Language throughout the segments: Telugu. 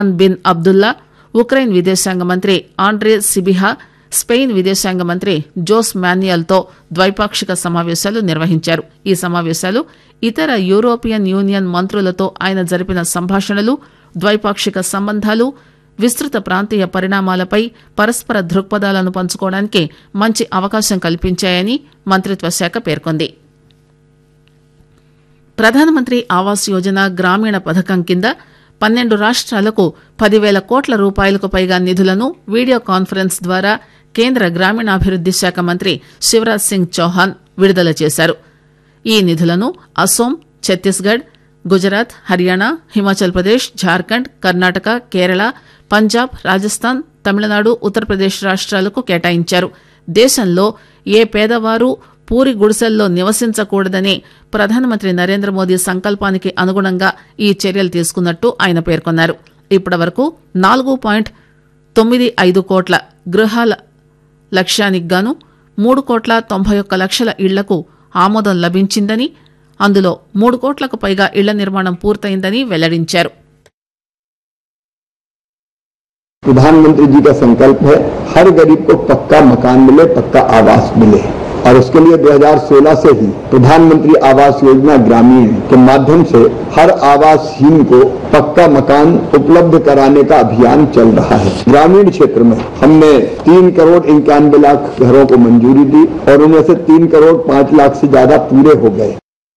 బిన్ అబ్దుల్లా ఉక్రెయిన్ విదేశాంగ మంత్రి ఆండ్రే సిబిహా స్పెయిన్ విదేశాంగ మంత్రి జోస్ మాన్యుయల్తో ద్వైపాక్షిక సమావేశాలు నిర్వహించారు ఈ సమావేశాలు ఇతర యూరోపియన్ యూనియన్ మంత్రులతో ఆయన జరిపిన సంభాషణలు ద్వైపాక్షిక సంబంధాలు విస్తృత ప్రాంతీయ పరిణామాలపై పరస్పర దృక్పథాలను పంచుకోవడానికి మంచి అవకాశం కల్పించాయని మంత్రిత్వ శాఖ పేర్కొంది ప్రధానమంత్రి ఆవాస్ యోజన గ్రామీణ పథకం కింద పన్నెండు రాష్ట్రాలకు పదివేల కోట్ల రూపాయలకు పైగా నిధులను వీడియో కాన్ఫరెన్స్ ద్వారా కేంద్ర గ్రామీణాభివృద్ది శాఖ మంత్రి శివరాజ్ సింగ్ చౌహాన్ విడుదల చేశారు ఈ నిధులను అసోం ఛత్తీస్గఢ్ గుజరాత్ హర్యానా హిమాచల్ ప్రదేశ్ జార్ఖండ్ కర్ణాటక కేరళ పంజాబ్ రాజస్థాన్ తమిళనాడు ఉత్తరప్రదేశ్ రాష్ట్రాలకు కేటాయించారు దేశంలో ఏ పేదవారు పూరి గుడిసెల్లో నివసించకూడదనే ప్రధానమంత్రి నరేంద్ర మోదీ సంకల్పానికి అనుగుణంగా ఈ చర్యలు తీసుకున్నట్టు ఆయన పేర్కొన్నారు ఇప్పటివరకు నాలుగు పాయింట్ తొమ్మిది ఐదు కోట్ల గృహాల లక్ష్యానికి గాను మూడు కోట్ల తొంభై ఒక్క లక్షల ఇళ్లకు ఆమోదం లభించిందని అందులో మూడు కోట్లకు పైగా ఇళ్ల నిర్మాణం పూర్తయిందని వెల్లడించారు प्रधानमंत्री जी का संकल्प है हर गरीब को पक्का मकान मिले पक्का आवास मिले और उसके लिए 2016 से ही प्रधानमंत्री आवास योजना ग्रामीण के माध्यम से हर आवासहीन को पक्का मकान उपलब्ध कराने का अभियान चल रहा है ग्रामीण क्षेत्र में हमने तीन करोड़ इक्यानवे लाख घरों को मंजूरी दी और उनमें से तीन करोड़ पांच लाख से ज्यादा पूरे हो गए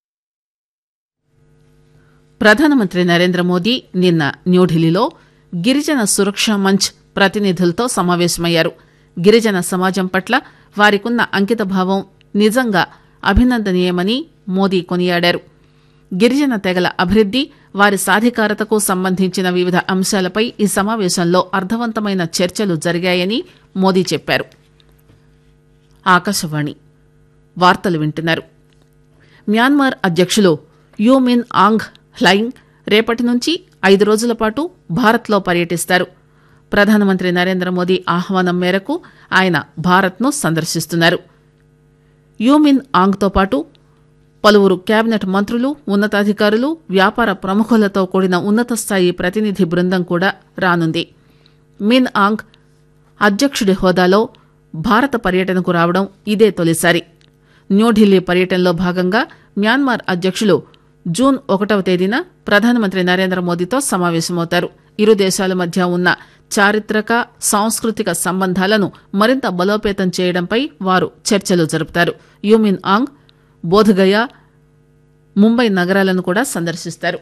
ప్రధానమంత్రి నరేంద్ర మోదీ నిన్న న్యూఢిల్లీలో గిరిజన సురక్ష మంచ్ ప్రతినిధులతో సమావేశమయ్యారు గిరిజన సమాజం పట్ల వారికున్న అంకితభావం నిజంగా అభినందనీయమని మోదీ కొనియాడారు గిరిజన తెగల అభివృద్ది వారి సాధికారతకు సంబంధించిన వివిధ అంశాలపై ఈ సమావేశంలో అర్థవంతమైన చర్చలు జరిగాయని మోదీ చెప్పారు ఆకాశవాణి వార్తలు వింటున్నారు మ్యాన్మార్ అధ్యక్షులు యూమిన్ ఆంగ్ హ్లైంగ్ రేపటి నుంచి ఐదు రోజుల పాటు భారత్లో పర్యటిస్తారు ప్రధానమంత్రి నరేంద్ర మోదీ ఆహ్వానం మేరకు ఆయన భారత్ను సందర్శిస్తున్నారు యూమిన్ ఆంగ్తో పాటు పలువురు కేబినెట్ మంత్రులు ఉన్నతాధికారులు వ్యాపార ప్రముఖులతో కూడిన ఉన్నత స్థాయి ప్రతినిధి బృందం కూడా రానుంది మిన్ ఆంగ్ అధ్యక్షుడి హోదాలో భారత పర్యటనకు రావడం ఇదే తొలిసారి న్యూఢిల్లీ పర్యటనలో భాగంగా మ్యాన్మార్ అధ్యక్షులు జూన్ ఒకటవ తేదీన ప్రధానమంత్రి నరేంద్ర మోదీతో సమావేశమవుతారు ఇరు దేశాల మధ్య ఉన్న చారిత్రక సాంస్కృతిక సంబంధాలను మరింత బలోపేతం చేయడంపై వారు చర్చలు జరుపుతారు యూమిన్ ఆంగ్ బోధగయ ముంబై నగరాలను కూడా సందర్శిస్తారు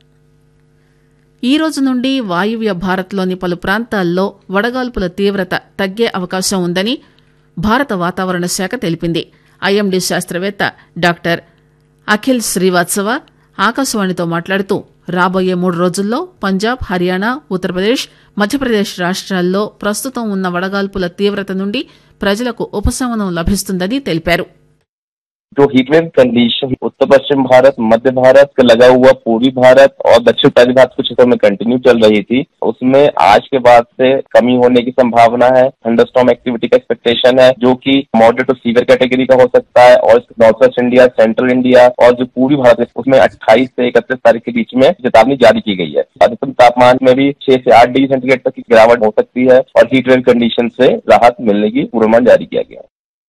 ఈ రోజు నుండి వాయువ్య భారత్లోని పలు ప్రాంతాల్లో వడగాల్పుల తీవ్రత తగ్గే అవకాశం ఉందని భారత వాతావరణ శాఖ తెలిపింది ఐఎండీ శాస్త్రవేత్త డాక్టర్ అఖిల్ శ్రీవాత్సవ ఆకాశవాణితో మాట్లాడుతూ రాబోయే మూడు రోజుల్లో పంజాబ్ హర్యానా ఉత్తరప్రదేశ్ మధ్యప్రదేశ్ రాష్ట్రాల్లో ప్రస్తుతం ఉన్న వడగాల్పుల తీవ్రత నుండి ప్రజలకు ఉపశమనం లభిస్తుందని తెలిపారు जो हीटवेव कंडीशन उत्तर पश्चिम भारत मध्य भारत का लगा हुआ पूर्वी भारत और दक्षिण उत्तरी भारत कुछ हिस्सों में कंटिन्यू चल रही थी उसमें आज के बाद से कमी होने की संभावना है थंडरस्टॉर्म एक्टिविटी का एक्सपेक्टेशन है जो कि मॉडरेट टू सीवियर कैटेगरी का हो सकता है और north west India central India और जो पूर्वी भारत है उसमें 28 से इकतीस तारीख के बीच में चेतावनी जारी की गई है अधिकतम तापमान में भी छह से आठ डिग्री सेंटीग्रेड तक की गिरावट हो सकती है और हीटवेव कंडीशन से राहत मिलने की पूर्वानुमान जारी किया गया है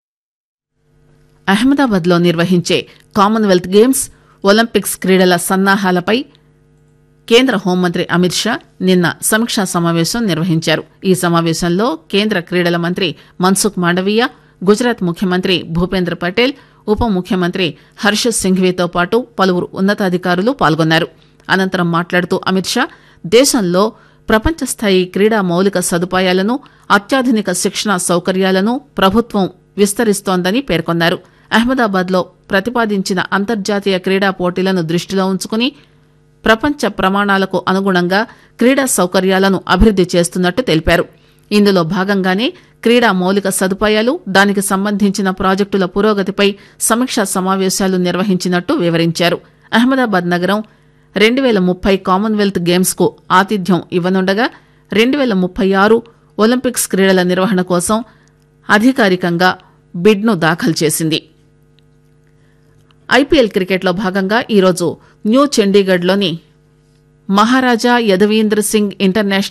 అహ్మదాబాద్ లో నిర్వహించే కామన్వెల్త్ గేమ్స్ ఒలింపిక్స్ క్రీడల సన్నాహాలపై కేంద్ర హోంమంత్రి అమిత్ షా నిన్న సమీక్షా సమావేశం నిర్వహించారు ఈ సమావేశంలో కేంద్ర క్రీడల మంత్రి మన్సుఖ్ మాండవీయ గుజరాత్ ముఖ్యమంత్రి భూపేంద్ర పటేల్ ఉప ముఖ్యమంత్రి హర్ష సింఘ్వీతో పాటు పలువురు ఉన్నతాధికారులు పాల్గొన్నారు అనంతరం మాట్లాడుతూ అమిత్ షా దేశంలో ప్రపంచ స్థాయి క్రీడా మౌలిక సదుపాయాలను అత్యాధునిక శిక్షణా సౌకర్యాలను ప్రభుత్వం విస్తరిస్తోందని పేర్కొన్నారు అహ్మదాబాద్ లో ప్రతిపాదించిన అంతర్జాతీయ క్రీడా పోటీలను దృష్టిలో ఉంచుకుని ప్రపంచ ప్రమాణాలకు అనుగుణంగా క్రీడా సౌకర్యాలను అభివృద్ది చేస్తున్నట్టు తెలిపారు ఇందులో భాగంగానే క్రీడా మౌలిక సదుపాయాలు దానికి సంబంధించిన ప్రాజెక్టుల పురోగతిపై సమీక్షా సమావేశాలు నిర్వహించినట్టు వివరించారు అహ్మదాబాద్ నగరం రెండు వేల ముప్పై కామన్వెల్త్ గేమ్స్ కు ఆతిథ్యం ఇవ్వనుండగా రెండు వేల ముప్పై ఆరు ఒలింపిక్స్ క్రీడల నిర్వహణ కోసం అధికారికంగా బిడ్ను దాఖలు చేసింది ఐపీఎల్ క్రికెట్లో భాగంగా ఈరోజు న్యూ చండీగఢ్లోని మహారాజా యదవీంద్ర సింగ్ ఇంటర్నేషనల్